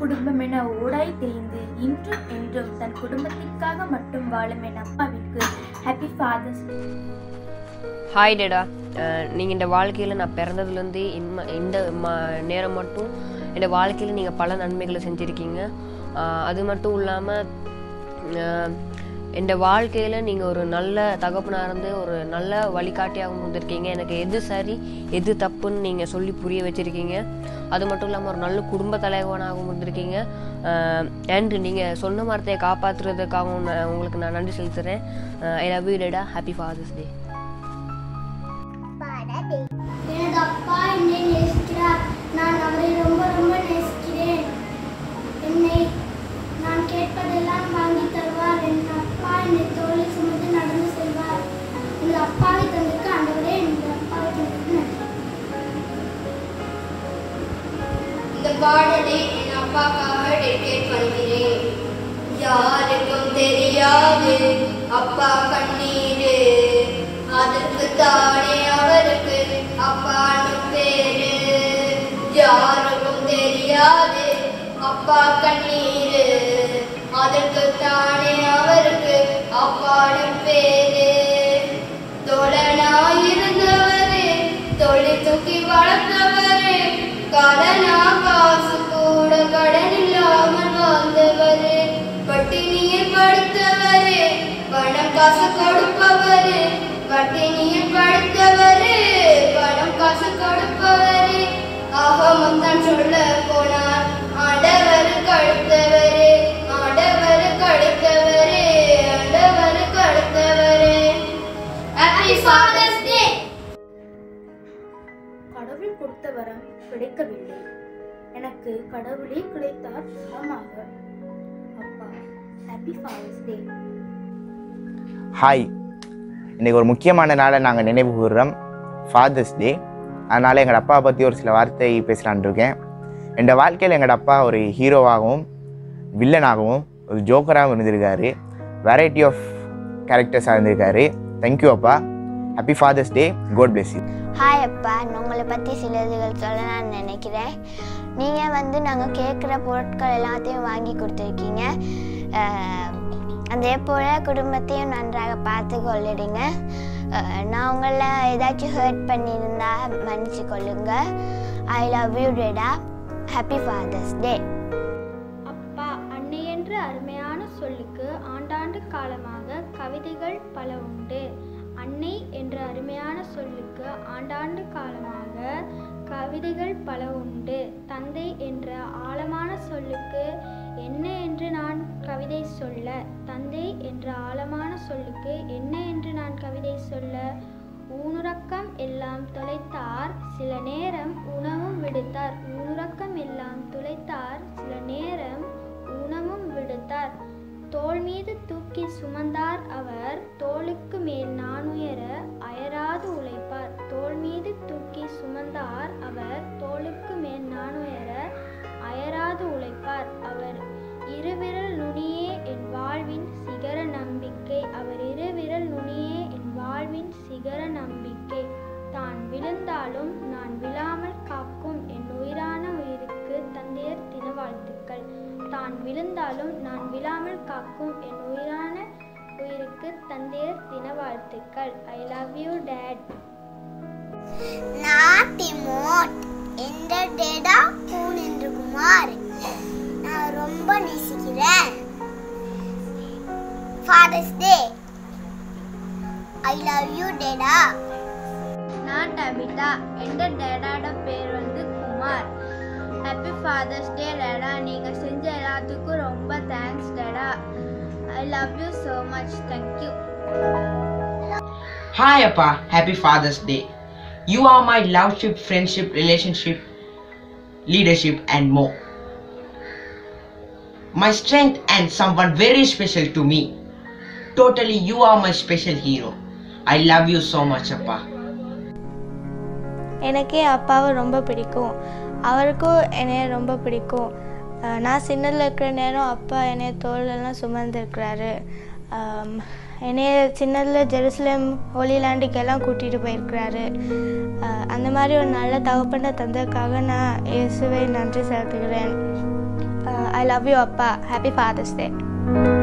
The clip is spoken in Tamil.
குடும்பம் என ஓடாய் தெரிந்து இன்றும் என்றும் தன் குடும்பத்திற்காக மட்டும் வாழும் என் அப்பாவிற்கு ஹாப்பி ஃபாதர்ஸ் ஹாய் டேடா நீங்கள் இந்த வாழ்க்கையில் நான் பிறந்ததுலேருந்து இம்ம இந்த ம நேரம் மட்டும் இந்த வாழ்க்கையில் நீங்கள் பல நன்மைகளை செஞ்சுருக்கீங்க அஹ் அது மட்டும் இல்லாமல் இந்த வாழ்க்கையில் நீங்கள் ஒரு நல்ல தகப்பனாக இருந்து ஒரு நல்ல வழிகாட்டியாகவும் இருந்திருக்கீங்க எனக்கு எது சரி எது தப்புன்னு நீங்கள் சொல்லி புரிய வச்சுருக்கீங்க அது மட்டும் இல்லாமல் ஒரு நல்ல குடும்ப தலைவனாகவும் இருந்திருக்கீங்க அண்ட் நீங்கள் சொன்ன மரத்தை காப்பாற்றுறதுக்காகவும் நான் உங்களுக்கு நான் நன்றி செலுத்துகிறேன் I love you daddy happy father's day எனது அப்பா என்னை நேசிக்கிறார் நான் அவரை ரொம்ப ரொம்ப நேசிக்கிறேன் என்னை நான் கேட்பதெல்லாம் வாங்கி தருவார் என் அப்பா என்னை தோளில் சுமந்து நடந்து செல்வார் எனது அப்பாவை தந்ததுக்கு ஆண்டவரே எனது அப்பாவை தந்ததுக்கு நன்றி இந்த பாடலை என் அப்பாக்காக டெடிகேட் பண்ணுகிறேன் யாருக்கும் தெரியாது அப்பா கண்ணீரு அதற்கு தானே அவருக்கு அப்பான்னு பேரு யாருக்கும் தெரியாது அப்பா கண்ணீரு அதற்கு தானே அவருக்கு அப்பான்னு பேரு தோழனாயிருந்தவரு தொழில் தூக்கி வளர்த்தவரு கடனா காசு கூட கடன் இல்லாமல் வாழ்ந்தவரு பட்டினியில் படுத்தவரு பணம் காசு கொடுப்பவரு பட்டினியில் படுத்தவரு பணம் காசு கொடுப்பவரு ஆகமம் தான் சொல்ல போனார் ஆண்டவருக்கு அடுத்தவரு ஆண்டவருக்கு அடுத்தவரு ஆண்டவருக்கு அடுத்தவரு ஹாப்பி ஃபாதர்ஸ் டே கடவுள் கொடுத்த வரம் கிடைக்கவில்லை எனக்கு கடவுளே கிடைத்தார் சமமாக அப்பா ஹாப்பி ஃபாதர்ஸ் டே ஹாய் இன்றைக்கி ஒரு முக்கியமான நாளை நாங்கள் நினைவு கூறுறோம் ஃபாதர்ஸ் டே அதனால் எங்கள் அப்பாவை பற்றி ஒரு சில வார்த்தை பேசலான் இருக்கேன் எங்கள் வாழ்க்கையில் எங்கள் அப்பா ஒரு ஹீரோவாகவும் வில்லனாகவும் ஒரு ஜோக்கராகவும் இருந்திருக்காரு வெரைட்டி ஆஃப் கேரக்டர்ஸாக இருந்திருக்காரு தேங்க்யூ அப்பா happy father's day god bless you hi அப்பா நான் உங்களை பற்றி சிலதுகள் சொல்ல நான் நினைக்கிறேன் நீங்கள் வந்து நாங்கள் கேட்குற பொருட்கள் எல்லாத்தையும் வாங்கி கொடுத்துருக்கீங்க அஹ், அதே போல் குடும்பத்தையும் நன்றாக பார்த்து கொள்ளிடுங்க அஹ், நான் உங்களை ஏதாச்சும் ஹர்ட் பண்ணியிருந்தா மன்னிச்சு கொள்ளுங்க I love you daddy happy father's day அப்பா அன்னை என்ற அருமையான சொல்லுக்கு ஆண்டாண்டு காலமாக கவிதைகள் பல உண்டு அன்னை என்ற அருமையான சொல்லுக்கு ஆண்டாண்டு காலமாக கவிதைகள் பல உண்டு தந்தை என்ற ஆழமான சொல்லுக்கு என்ன என்று நான் கவிதை சொல்ல தந்தை என்ற ஆழமான சொல்லுக்கு என்ன என்று நான் கவிதை சொல்ல ஊனுறக்கம் எல்லாம் தொலைத்தார் சில நேரம் உணவும் விடுத்தார் ஊனுறக்கம் எல்லாம் துளைத்தார் சில நேரம் உணவும் விடுத்தார் தோள் மீது தூக்கி சுமந்தார் அவர் தோளுக்கு மேல் நானுயர அயராது உழைப்பார் தோள் மீது தூக்கி சுமந்தார் அவர் தோளுக்கு மேல் நானுயர அயராது உழைப்பார் அவர் இருவிரல் நுனியே என் வாழ்வின் சிகர நம்பிக்கை அவர் இருவிரல் நுனியே என் வாழ்வின் சிகர நம்பிக்கை தான் விழுந்தாலும் நான் விழாமல் காக்கும் என் உயிரான உயிருக்கு தந்தையர் தின வாழ்த்துக்கள் தான் விழுந்தாலும் நான் விழாமல் காக்கும் என் உயிரான உயிருக்கு தந்தையர் தின வாழ்த்துக்கள் ஐ லவ் யூ டேட் நான் திமோத் எந்த டேடா பூனென்றுகுமார் நான் ரொம்ப நேசிக்கிறேன் father's day I love you daddy நான் டபிதா எந்த டேடாட பேர் வந்து Kumar happy father's day daddy நீங்கள் செஞ்ச எல்லாத்துக்கும் ரொம்ப thanks daddy I love you so much thank you Hi, Appa. Happy Father's Day. You are my loveship, friendship, relationship, leadership, and more. My strength and someone very special to me. Totally, you are my special hero. I love you so much, Appa. எனக்கு என் அப்பாவை ரொம்ப பிடிக்கும் அவருக்கும் என்னைய ரொம்ப பிடிக்கும் அஹ் நான் சின்னதில் இருக்கிற நேரம் அப்பா என்னைய தோளெல்லாம் சுமந்துருக்கிறாரு ஆம், என்னைய சின்னதில் ஜெருசலேம் ஹோலிலாண்டுக்கெல்லாம் கூட்டிகிட்டு போயிருக்கிறாரு அஹ் அந்த மாதிரி ஒரு நல்ல தகப்பனை தந்ததுக்காக நான் இயேசுவை நன்றி செலுத்துகிறேன் லவ் யூ அப்பா ஹாப்பி ஃபாதர்ஸ் டே